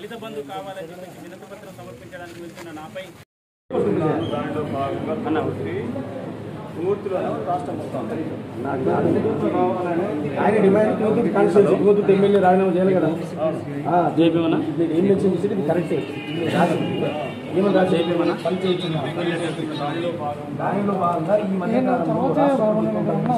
దళిత బంధు కావాలని చెప్పేసి వినతి పత్రం సమర్పించడానికి వెళ్తున్న నాపై దానిలో భాగంగా వచ్చి పూర్తిగా రాష్ట్రం మొత్తం ఆయన డిమాండ్ కాన్స్టిట్యూన్సీ ఇంకొద్దు ఎమ్మెల్యే రాజీనామా చేయాలి కదా జేపీమన్నా ఇది ఏం మెన్షన్ చేసి ఇది కరెక్టే ఇది రాదు ఏమని రాదు చేయమన్నా పని చేయించున్నాం దానిలో భాగంగా ఈ మధ్య కాలంలో రాష్ట్రంలో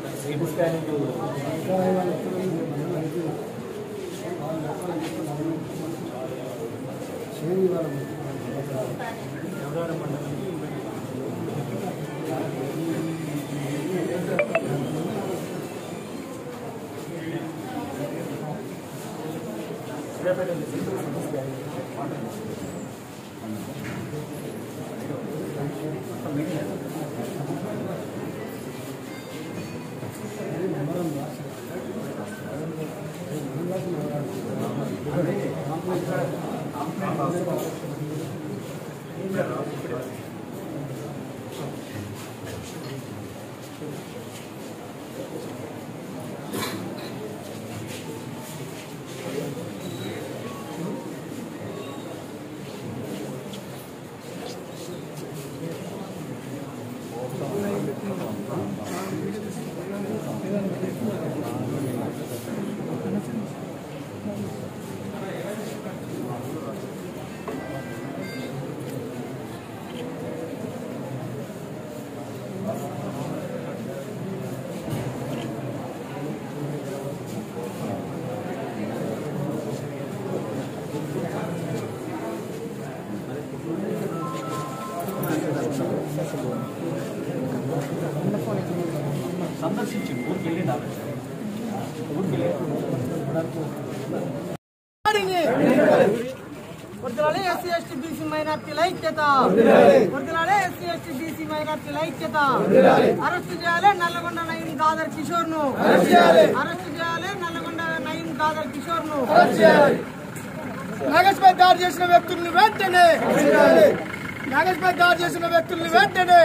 వర్దిలాలే ఎస్సీ ఎస్టీ బీసీ మైనార్టీల ఐక్యత వర్దిలాలే ఎస్సీ ఎస్టీ బీసీ మైనార్టీల ఐక్యత అరెస్ట్ చేయాలి నల్లగొండ నయీం దాదర్ కిషోర్ ను అరెస్ట్ చేయాలి నల్లగొండ నయీం దాదర్ కిషోర్ ను నాగేష్ పై దాడి చేసిన వ్యక్తుల్ని వెంటనే నాగేష్ పై దాడి చేసిన వ్యక్తుల్ని వెంటనే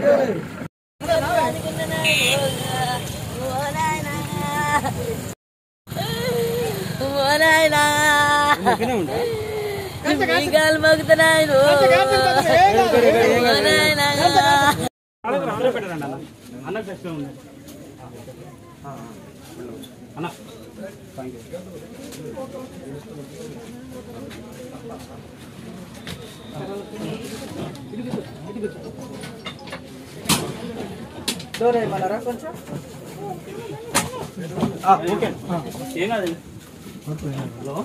ఈగలు మగుతున్నాయి పెట్టండి అన్న అన్నకు టెస్ట్ ఉంది అన్న కొంచెం ఓకే ఏం కాదు hello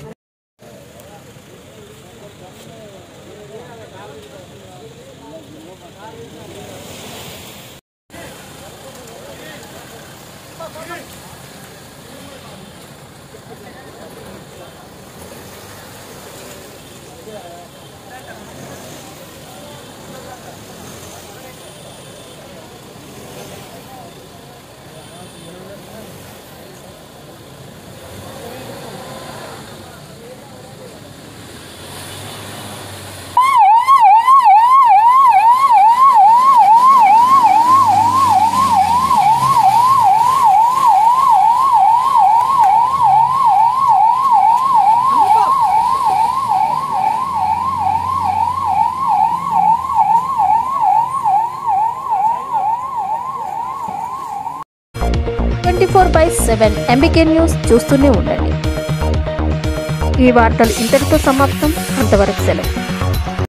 twenty four by seven MBK news చూస్తూనే ఉండండి ఈ వార్తలు ఇంతటితో సమాప్తం అంతవరకు సెలవు